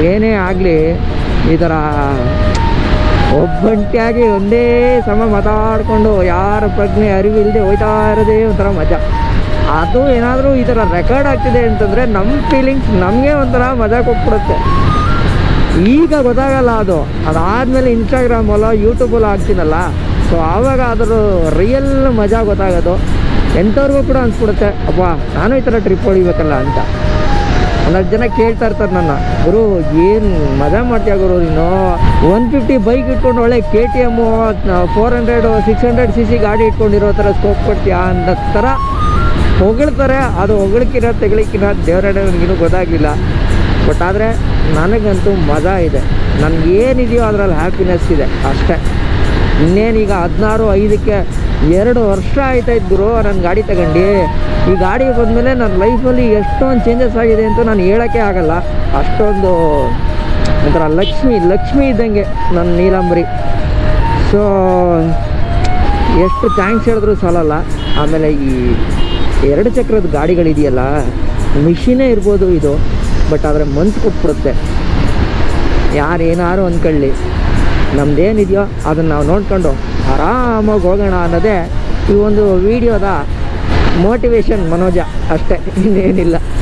ಏನೇ ಆಗಲಿ ಈ ಥರ ಒಬ್ಬಂಟಿಯಾಗಿ ಒಂದೇ ಸಮ ಮಾತಾಡಿಕೊಂಡು ಯಾರ ಪ್ರಜ್ಞೆ ಅರಿವಿಲ್ಲದೆ ಹೋಯ್ತಾ ಇರೋದೇ ಒಂಥರ ಮಜಾ ಅದು ಏನಾದರೂ ಈ ಥರ ರೆಕಾರ್ಡ್ ಆಗ್ತಿದೆ ಅಂತಂದರೆ ನಮ್ಮ ಫೀಲಿಂಗ್ಸ್ ನಮಗೆ ಒಂಥರ ಮಜಾ ಕೊಟ್ಬಿಡುತ್ತೆ ಈಗ ಗೊತ್ತಾಗಲ್ಲ ಅದು ಅದಾದಮೇಲೆ ಇನ್ಸ್ಟಾಗ್ರಾಮಲ್ಲ ಯೂಟ್ಯೂಬಲ್ಲ ಆಗ್ತೀನಲ್ಲ ಸೊ ಆವಾಗ ಅದ್ರ ರಿಯಲ್ ಮಜಾ ಗೊತ್ತಾಗೋದು ಎಂಥವ್ರಿಗೂ ಕೂಡ ಅನ್ಸ್ಬಿಡುತ್ತೆ ಅಪ್ಪ ನಾನು ಈ ಥರ ಟ್ರಿಪ್ ಹೊಡಿಬೇಕಲ್ಲ ಅಂತ ಒಂದಷ್ಟು ಜನ ಕೇಳ್ತಾ ಇರ್ತಾರೆ ನನ್ನ ಗುರು ಏನು ಮಜಾ ಮಾಡ್ತೀಯ ಗುರು ನೀನು ಒನ್ ಫಿಫ್ಟಿ ಬೈಕ್ ಇಟ್ಕೊಂಡು ಒಳ್ಳೆ K T M four hundred six hundred C C ಗಾಡಿ ಇಟ್ಕೊಂಡಿರೋ ಥರ ಸ್ಕೋಪ್ ಕೊಡ್ತೀಯಾ ಅನ್ನೋ ಥರ ಹೊಗಳ್ತಾರೆ ಅದು ಹೊಗಳಿಕಿನ ತೆಗಳಿಕಿನ ದೇವರಡೆ ನನಗಿನ್ನೂ ಗೊತ್ತಾಗಲಿಲ್ಲ ಬಟ್ ಆದರೆ ನನಗಂತೂ ಮಜಾ ಇದೆ ನನಗೇನಿದೆಯೋ ಅದರಲ್ಲಿ ಹ್ಯಾಪಿನೆಸ್ ಇದೆ ಅಷ್ಟೇ ಇನ್ನೇನೀಗ ಹದಿನಾರು ಐದಕ್ಕೆ ಎರಡು ವರ್ಷ ಆಯ್ತಾಯ್ತು ಗುರು ನನ್ನ ಗಾಡಿ ತಗೊಂಡು ಈ ಗಾಡಿ ಬಂದಮೇಲೆ ನನ್ನ ಲೈಫಲ್ಲಿ ಎಷ್ಟೊಂದು ಚೇಂಜಸ್ ಆಗಿದೆ ಅಂತ ನಾನು ಹೇಳೋಕ್ಕೆ ಆಗಲ್ಲ ಅಷ್ಟೊಂದು ಒಂಥರ ಲಕ್ಷ್ಮಿ ಲಕ್ಷ್ಮಿ ಇದ್ದಂಗೆ ನನ್ನ ನೀಲಾಂಬರಿ ಸೊ ಎಷ್ಟು ಥ್ಯಾಂಕ್ಸ್ ಹೇಳಿದ್ರು ಸಾಲಲ್ಲ ಆಮೇಲೆ ಈ ಎರಡು ಚಕ್ರದ ಗಾಡಿಗಳಿದೆಯಲ್ಲ ಮಿಷಿನೇ ಇರ್ಬೋದು ಇದು ಬಟ್ ಆದರೆ ಮನ್ಸು ಕೊಟ್ಬಿಡುತ್ತೆ ಯಾರು ಏನಾರು ಅಂದ್ಕೊಳ್ಳಿ ನಮ್ದೇನಿದೆಯೋ ಅದನ್ನು ನಾವು ನೋಡ್ಕೊಂಡು ಆರಾಮಾಗಿ ಹೋಗೋಣ ಅನ್ನೋದೇ ಈ ಒಂದು ವಿಡಿಯೋದ ಮೋಟಿವೇಶನ್ ಮನೋಜ ಅಷ್ಟೇ ಇನ್ನೇನಿಲ್ಲ